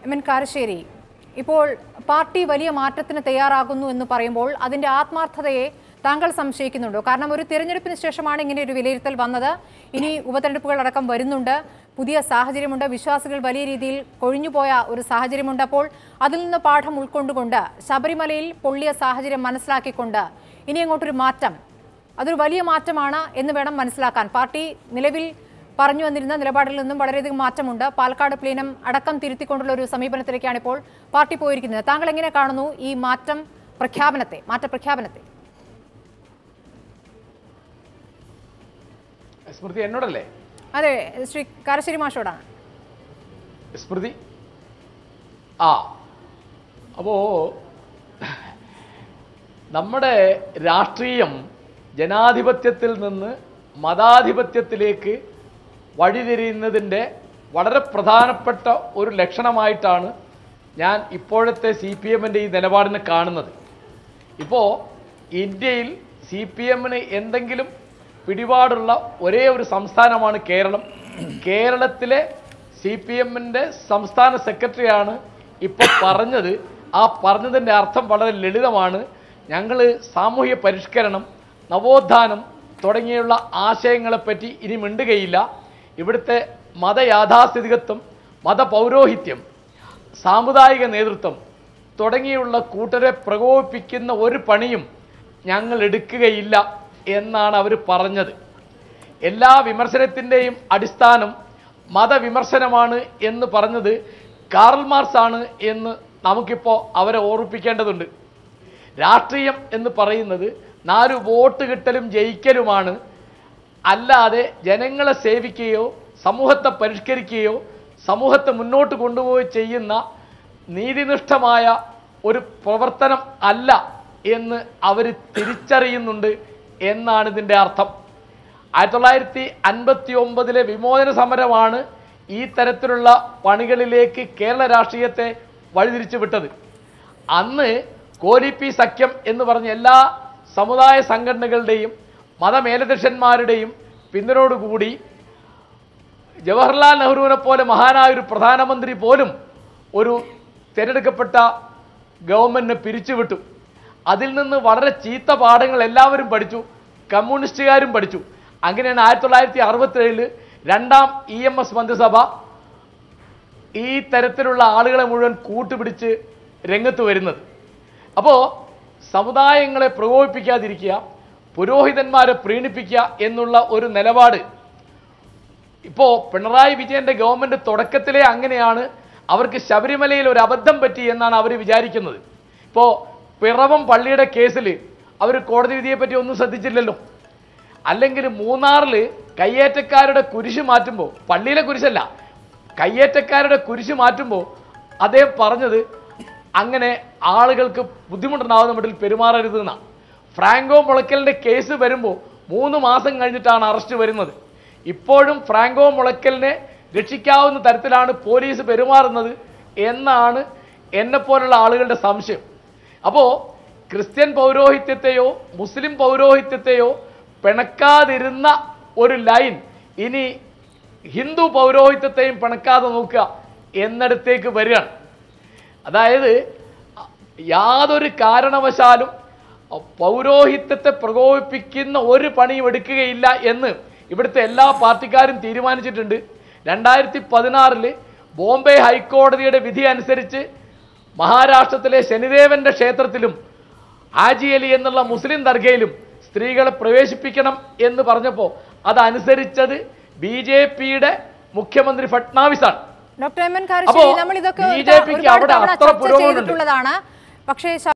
M N Karassery ഇപ്പോൾ party വലിയ മാറ്റത്തിന് തയ്യാറാകുന്നു എന്ന് പറയുമ്പോൾ അതിന്റെ ആത്മാർത്ഥതയെ താങ്കൾ സംശയിക്കുന്നുണ്ടോ കാരണം ഒരു തിരഞ്ഞെടുപ്പിന് ശേഷമാണ് ഇങ്ങനെ ഒരു വിലയിരുത്തൽ വന്നത് ഇനി ഉപതെരഞ്ഞെടുപ്പുകൾ അടക്കം വരുന്നുണ്ട് പുതിയ സാഹചര്യമുണ്ട് വിശ്വാസികൾ വലിയ രീതിയിൽ കൊഴിഞ്ഞുപോയ ഒരു സാഹചര്യമുണ്ട് അപ്പോൾ അതിൽ നിന്ന് പാഠം ഉൾക്കൊണ്ടുകൊണ്ട് ശബരിമലയിൽ പൊള്ളിയ സാഹചര്യം മനസ്സിലാക്കിക്കൊണ്ട് ഇനി അങ്ങോട്ടൊരു മാറ്റം അതൊരു വലിയ മാറ്റമാണ് എന്ന് വേണം മനസ്സിലാക്കാൻ പാർട്ടി നിലവിൽ പറഞ്ഞു വന്നിരുന്ന നിലപാടിൽ നിന്നും വളരെയധികം മാറ്റമുണ്ട് പാലക്കാട് പ്ലീനം അടക്കം തിരുത്തിക്കൊണ്ടുള്ള ഒരു സമീപനത്തിലേക്കാണ് ഇപ്പോൾ പാർട്ടി പോയിരിക്കുന്നത് താങ്കൾ എങ്ങനെ കാണുന്നു ഈ മാറ്റം പ്രഖ്യാപനത്തെ മാറ്റ പ്രഖ്യാപനത്തെ സ്മൃതി എന്നോടല്ലേ അതെ ശ്രീ കാരശ്ശേരി മാഷോടാണ് സ്മൃതി ആ അപ്പോ നമ്മുടെ രാഷ്ട്രീയം ജനാധിപത്യത്തിൽ നിന്ന് മതാധിപത്യത്തിലേക്ക് വഴിതിരിയുന്നതിൻ്റെ വളരെ പ്രധാനപ്പെട്ട ഒരു ലക്ഷണമായിട്ടാണ് ഞാൻ ഇപ്പോഴത്തെ സി പി എമ്മിൻ്റെ ഈ നിലപാടിനെ കാണുന്നത് ഇപ്പോൾ ഇന്ത്യയിൽ സി പി എമ്മിന് എന്തെങ്കിലും പിടിപാടുള്ള ഒരേ ഒരു സംസ്ഥാനമാണ് കേരളം കേരളത്തിലെ സി പി എമ്മിൻ്റെ സംസ്ഥാന സെക്രട്ടറിയാണ് ഇപ്പോൾ പറഞ്ഞത് ആ പറഞ്ഞതിൻ്റെ അർത്ഥം വളരെ ലളിതമാണ് ഞങ്ങൾ സാമൂഹ്യ പരിഷ്കരണം നവോത്ഥാനം തുടങ്ങിയുള്ള ആശയങ്ങളെപ്പറ്റി ഇനി മിണ്ടുകയില്ല ഇവിടുത്തെ മതയാഥാസ്ഥിതികത്വം മതപൗരോഹിത്യം സാമുദായിക നേതൃത്വം തുടങ്ങിയുള്ള കൂട്ടരെ പ്രകോപിപ്പിക്കുന്ന ഒരു പണിയും ഞങ്ങൾ എടുക്കുകയില്ല എന്നാണ് അവർ പറഞ്ഞത് എല്ലാ വിമർശനത്തിൻ്റെയും അടിസ്ഥാനം മതവിമർശനമാണ് എന്ന് പറഞ്ഞത് കാർൽ മാർക്സ് ആണ് എന്ന് നമുക്കിപ്പോൾ അവരെ ഓർമ്മിപ്പിക്കേണ്ടതുണ്ട് രാഷ്ട്രീയം എന്ന് പറയുന്നത് നാല് വോട്ട് കിട്ടലും ജയിക്കലുമാണ് അല്ലാതെ ജനങ്ങളെ സേവിക്കുകയോ സമൂഹത്തെ പരിഷ്കരിക്കുകയോ സമൂഹത്തെ മുന്നോട്ട് കൊണ്ടുപോയി ചെയ്യുന്ന നീതിനിഷ്ഠമായ ഒരു പ്രവർത്തനം അല്ല എന്ന് അവർ തിരിച്ചറിയുന്നുണ്ട് എന്നാണ് ഇതിൻ്റെ അർത്ഥം ആയിരത്തി തൊള്ളായിരത്തി അൻപത്തി ഒമ്പതിലെ വിമോചന സമരമാണ് ഈ തരത്തിലുള്ള പണികളിലേക്ക് കേരള രാഷ്ട്രീയത്തെ വഴിതിരിച്ചു വിട്ടത് അന്ന് കോലിപ്പി സഖ്യം എന്ന് പറഞ്ഞ എല്ലാ സമുദായ സംഘടനകളുടെയും മതമേലധ്യക്ഷന്മാരുടെയും പിന്തുണയോടുകൂടി ജവഹർലാൽ നെഹ്റുവിനെ പോലെ മഹാനായ ഒരു പ്രധാനമന്ത്രി പോലും ഒരു തിരഞ്ഞെടുക്കപ്പെട്ട ഗവൺമെന്റിനെ പിരിച്ചുവിട്ടു അതിൽ നിന്ന് വളരെ ചീത്ത പാഠങ്ങൾ എല്ലാവരും പഠിച്ചു കമ്മ്യൂണിസ്റ്റുകാരും പഠിച്ചു അങ്ങനെയാണ് ആയിരത്തി തൊള്ളായിരത്തി അറുപത്തേഴില് രണ്ടാം ഇ എം എസ് മന്ത്രിസഭ ഈ തരത്തിലുള്ള ആളുകളെ മുഴുവൻ കൂട്ടുപിടിച്ച് രംഗത്ത് വരുന്നത് അപ്പോൾ സമുദായങ്ങളെ പ്രകോപിപ്പിക്കാതിരിക്കുക പുരോഹിതന്മാരെ പ്രീണിപ്പിക്കുക എന്നുള്ള ഒരു നിലപാട് ഇപ്പോൾ പിണറായി വിജയന്റെ ഗവൺമെന്റ് തുടക്കത്തിലേ അങ്ങനെയാണ് അവർക്ക് ശബരിമലയിൽ ഒരു അബദ്ധം പറ്റി എന്നാണ് അവർ വിചാരിക്കുന്നത് ഇപ്പോൾ പിറവം പള്ളിയുടെ കേസിൽ അവർ കോടതി വിധിയെ പറ്റി ഒന്നും ശ്രദ്ധിച്ചില്ലല്ലോ അല്ലെങ്കിൽ മൂന്നാറിൽ കയ്യേറ്റക്കാരുടെ കുരിശ് മാറ്റുമ്പോൾ പള്ളിയിലെ കുരിശല്ല കയ്യേറ്റക്കാരുടെ കുരിശ് മാറ്റുമ്പോൾ അദ്ദേഹം പറഞ്ഞത് അങ്ങനെ ആളുകൾക്ക് ബുദ്ധിമുട്ടുണ്ടാവുന്ന മട്ടിൽ പെരുമാറരുത് എന്നാണ് ഫ്രാങ്കോ മുളയ്ക്കലിൻ്റെ കേസ് വരുമ്പോൾ മൂന്ന് മാസം കഴിഞ്ഞിട്ടാണ് അറസ്റ്റ് വരുന്നത് ഇപ്പോഴും ഫ്രാങ്കോ മുളയ്ക്കലിനെ രക്ഷിക്കാവുന്ന തരത്തിലാണ് പോലീസ് പെരുമാറുന്നത് എന്നാണ് എന്നെപ്പോലുള്ള ആളുകളുടെ സംശയം അപ്പോൾ ക്രിസ്ത്യൻ പൗരോഹിത്യത്തെയോ മുസ്ലിം പൗരോഹിത്യത്തെയോ പിണക്കാതിരുന്ന ഒരു ലൈൻ ഇനി ഹിന്ദു പൗരോഹിത്യത്തെയും പിണക്കാതെ നോക്കുക എന്നിടത്തേക്ക് വരികയാണ് അതായത് യാതൊരു കാരണവശാലും പൗരോഹിത്യത്തെ പ്രകോപിപ്പിക്കുന്ന ഒരു പണിയും എടുക്കുകയില്ല എന്ന് ഇവിടുത്തെ എല്ലാ പാർട്ടിക്കാരും തീരുമാനിച്ചിട്ടുണ്ട് രണ്ടായിരത്തി പതിനാറില് ബോംബെ ഹൈക്കോടതിയുടെ വിധി അനുസരിച്ച് മഹാരാഷ്ട്രത്തിലെ ശനിദേവന്റെ ക്ഷേത്രത്തിലും ആജി അലി എന്നുള്ള മുസ്ലിം ദർഗയിലും സ്ത്രീകളെ പ്രവേശിപ്പിക്കണം എന്ന് പറഞ്ഞപ്പോൾ അതനുസരിച്ചത് ബി ജെ പിയുടെ മുഖ്യമന്ത്രി ഫട്നാവിസാണ് ഡോക്ടർ എം എൻ കാരശ്ശേരി അപ്പോ നമ്മൾ ഇതൊക്കെ BJP ക്ക് ഒരുപാട് അവിടെ തവണ അത്ര ചർച്ച പുരോഗമനമുണ്ട്. ചെയ്തിട്ടുള്ളതാണ് പക്ഷേ